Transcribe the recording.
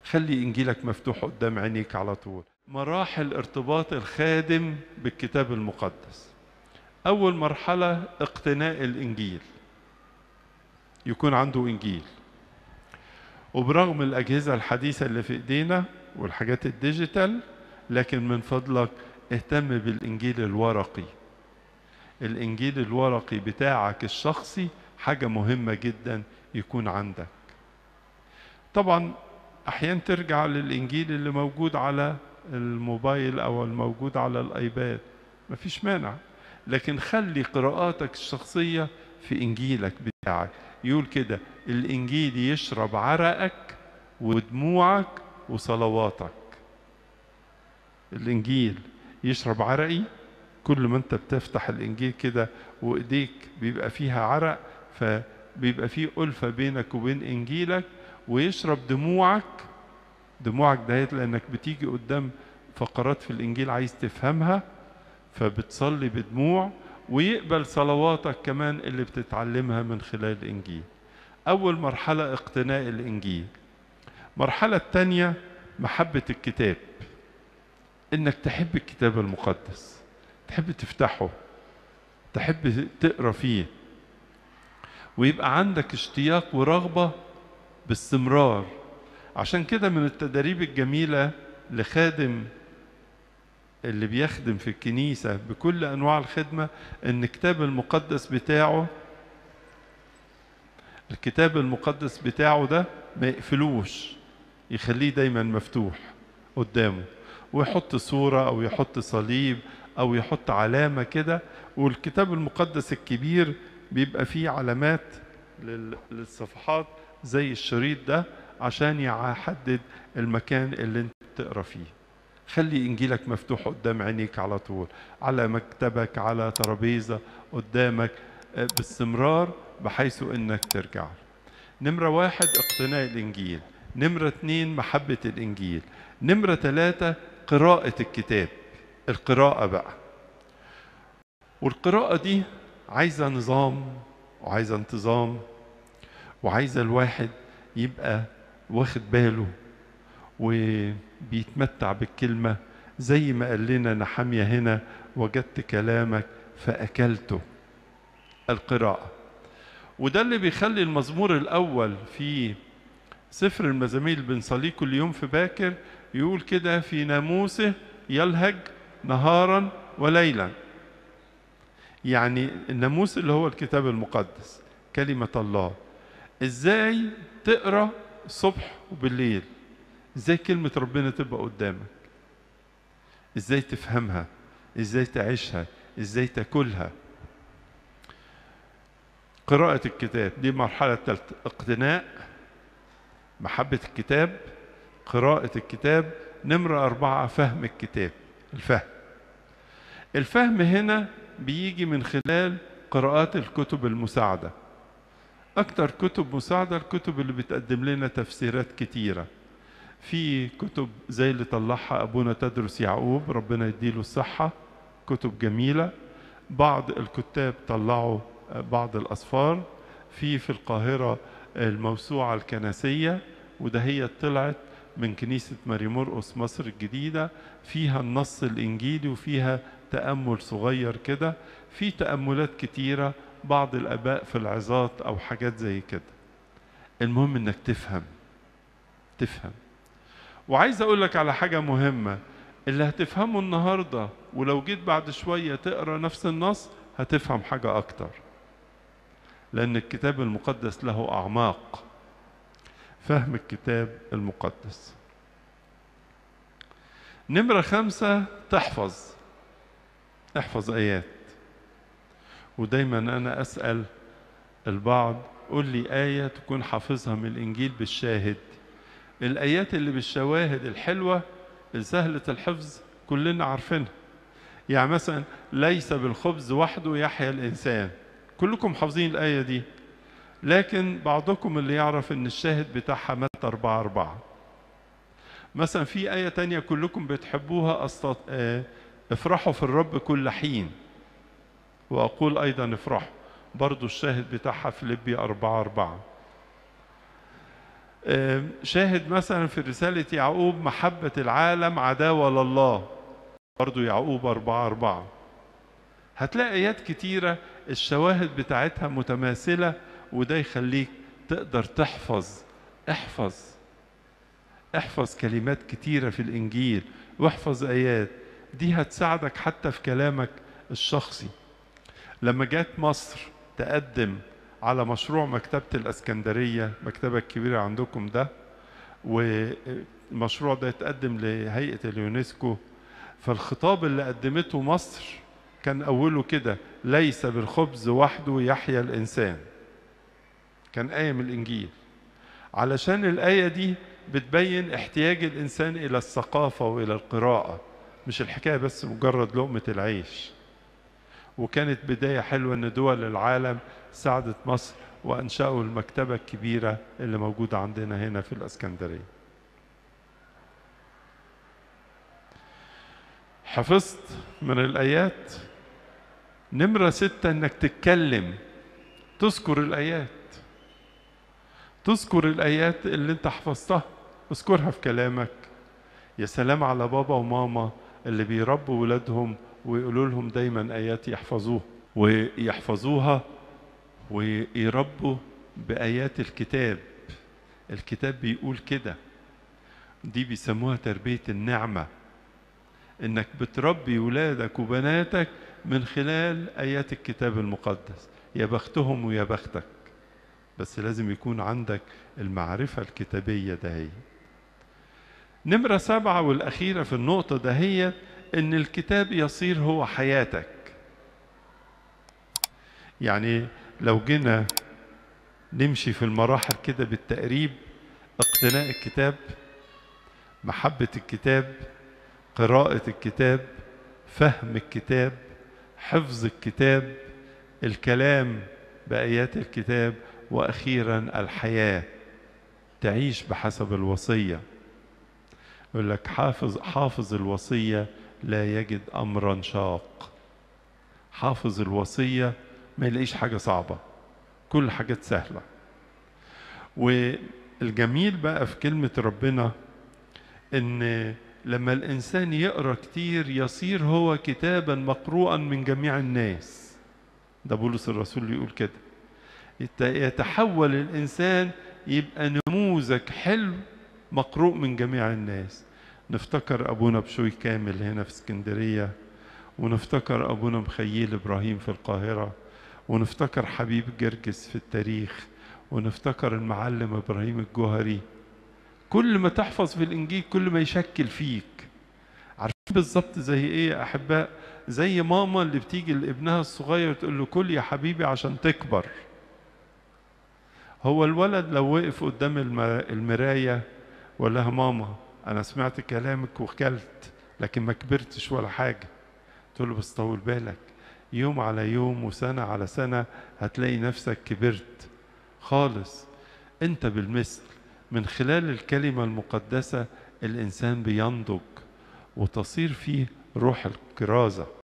خلي إنجيلك مفتوح قدام عينيك على طول مراحل ارتباط الخادم بالكتاب المقدس أول مرحلة اقتناء الإنجيل يكون عنده إنجيل وبرغم الأجهزة الحديثة اللي في إيدينا والحاجات الديجيتال لكن من فضلك اهتم بالإنجيل الورقي الإنجيل الورقي بتاعك الشخصي حاجة مهمة جدا يكون عندك طبعا أحيانا ترجع للإنجيل اللي موجود على الموبايل أو الموجود على الآيباد مفيش مانع لكن خلي قراءاتك الشخصية في إنجيلك بتاعك يقول كده الإنجيل يشرب عرقك ودموعك وصلواتك الإنجيل يشرب عرقي كل ما أنت بتفتح الإنجيل كده وإيديك بيبقى فيها عرق فبيبقى فيه ألفة بينك وبين إنجيلك ويشرب دموعك دموعك دهيت لأنك بتيجي قدام فقرات في الإنجيل عايز تفهمها فبتصلي بدموع ويقبل صلواتك كمان اللي بتتعلمها من خلال الإنجيل أول مرحلة اقتناء الإنجيل المرحلة الثانية محبة الكتاب إنك تحب الكتاب المقدس تحب تفتحه تحب تقرا فيه ويبقى عندك اشتياق ورغبة باستمرار عشان كده من التدريب الجميلة لخادم اللي بيخدم في الكنيسة بكل أنواع الخدمة إن الكتاب المقدس بتاعه الكتاب المقدس بتاعه ده ما يقفلوش يخليه دايما مفتوح قدامه ويحط صورة أو يحط صليب أو يحط علامة كده والكتاب المقدس الكبير بيبقى فيه علامات لل- للصفحات زي الشريط ده عشان يحدد المكان اللي انت بتقرا فيه خلي انجيلك مفتوح قدام عينيك على طول على مكتبك على ترابيزه قدامك آه، باستمرار بحيث انك ترجع له. نمرة واحد اقتناء الانجيل نمرة اتنين محبة الانجيل نمرة ثلاثة قراءة الكتاب القراءة بقى والقراءة دي عايزة نظام وعايزة انتظام وعايزة الواحد يبقى واخد باله وبيتمتع بالكلمة زي ما قال لنا نحمية هنا وجدت كلامك فأكلته القراءة وده اللي بيخلي المزمور الأول في سفر المزامير اللي بنصليه كل يوم في باكر يقول كده في ناموسه يلهج نهارا وليلا يعني الناموس اللي هو الكتاب المقدس كلمة الله ازاي تقرا الصبح وبالليل ازاي كلمة ربنا تبقى قدامك ازاي تفهمها ازاي تعيشها ازاي تاكلها قراءة الكتاب دي مرحلة تالتة اقتناء محبة الكتاب قراءة الكتاب نمرة أربعة فهم الكتاب الفهم الفهم هنا بيجي من خلال قراءات الكتب المساعدة أكتر كتب مساعدة الكتب اللي بتقدم لنا تفسيرات كتيرة في كتب زي اللي طلعها أبونا تدرس يعقوب ربنا يديله الصحة كتب جميلة بعض الكتاب طلعوا بعض الأسفار في في القاهرة الموسوعة الكنسية وده هي طلعت من كنيسة ماري مرقس مصر الجديدة فيها النص الإنجيلي وفيها تأمل صغير كده في تأملات كتيرة بعض الآباء في العظات أو حاجات زي كده المهم إنك تفهم تفهم وعايز أقول لك على حاجة مهمة اللي هتفهمه النهاردة ولو جيت بعد شوية تقرأ نفس النص هتفهم حاجة أكتر لأن الكتاب المقدس له أعماق فهم الكتاب المقدس نمرة خمسة تحفظ احفظ آيات ودايما أنا أسأل البعض قول لي آية تكون حافظها من الإنجيل بالشاهد الآيات اللي بالشواهد الحلوة سهلة الحفظ كلنا عارفينها يعني مثلا ليس بالخبز وحده يحيا الإنسان كلكم حافظين الآية دي لكن بعضكم اللي يعرف ان الشاهد بتاعها متى أربعة أربعة مثلا في آية تانية كلكم بتحبوها أستط... آه، افرحوا في الرب كل حين وأقول أيضا افرحوا برضو الشاهد بتاعها في ليبيا أربعة أربعة آم، شاهد مثلا في رسالة يعقوب محبة العالم عداوة لله برضو يعقوب أربعة أربعة هتلاقي آيات كتيرة الشواهد بتاعتها متماثلة وده يخليك تقدر تحفظ احفظ احفظ كلمات كتيرة في الإنجيل واحفظ آيات دي هتساعدك حتى في كلامك الشخصي لما جات مصر تقدم على مشروع مكتبة الأسكندرية المكتبة الكبيرة عندكم ده والمشروع ده يتقدم لهيئة اليونسكو فالخطاب اللي قدمته مصر كان أوله كده ليس بالخبز وحده يحيا الإنسان كان آية من الإنجيل علشان الآية دي بتبين احتياج الإنسان إلى الثقافة وإلى القراءة مش الحكاية بس مجرد لقمة العيش وكانت بداية حلوة إن دول العالم ساعدت مصر وأنشأوا المكتبة الكبيرة اللي موجودة عندنا هنا في الأسكندرية حفظت من الآيات نمرة ستة إنك تتكلم تذكر الآيات تذكر الآيات اللي أنت حفظتها اذكرها في كلامك يا سلام على بابا وماما اللي بيربوا ولادهم ويقولوا لهم دايما آيات يحفظوها ويحفظوها ويربوا بآيات الكتاب الكتاب بيقول كده دي بيسموها تربية النعمة انك بتربي ولادك وبناتك من خلال ايات الكتاب المقدس يا بختهم ويا بختك بس لازم يكون عندك المعرفة الكتابية دهي نمرة سبعة والأخيرة في النقطة دهية إن الكتاب يصير هو حياتك يعني لو جينا نمشي في المراحل كده بالتقريب اقتناء الكتاب محبة الكتاب قراءة الكتاب فهم الكتاب حفظ الكتاب الكلام بآيات الكتاب وأخيرا الحياة تعيش بحسب الوصية يقول لك حافظ حافظ الوصية لا يجد أمرا شاق حافظ الوصية ما يلاقيش حاجة صعبة كل حاجات سهلة والجميل بقى في كلمة ربنا إن لما الإنسان يقرأ كتير يصير هو كتابا مقروءا من جميع الناس ده بولس الرسول يقول كده يتحول الإنسان يبقى نموذج حلو مقروء من جميع الناس نفتكر أبونا بشوي كامل هنا في اسكندرية ونفتكر أبونا مخيل إبراهيم في القاهرة ونفتكر حبيب جرجس في التاريخ ونفتكر المعلم إبراهيم الجوهري كل ما تحفظ في الإنجيل كل ما يشكل فيك عارفين بالظبط زي إيه يا أحباء زي ماما اللي بتيجي لابنها الصغير تقول له كل يا حبيبي عشان تكبر هو الولد لو وقف قدام المراية وقال لها ماما أنا سمعت كلامك وكلت لكن ما كبرتش ولا حاجة تقول له بس طول بالك يوم على يوم وسنة على سنة هتلاقي نفسك كبرت خالص أنت بالمثل من خلال الكلمة المقدسة الإنسان بينضج وتصير فيه روح الكرازة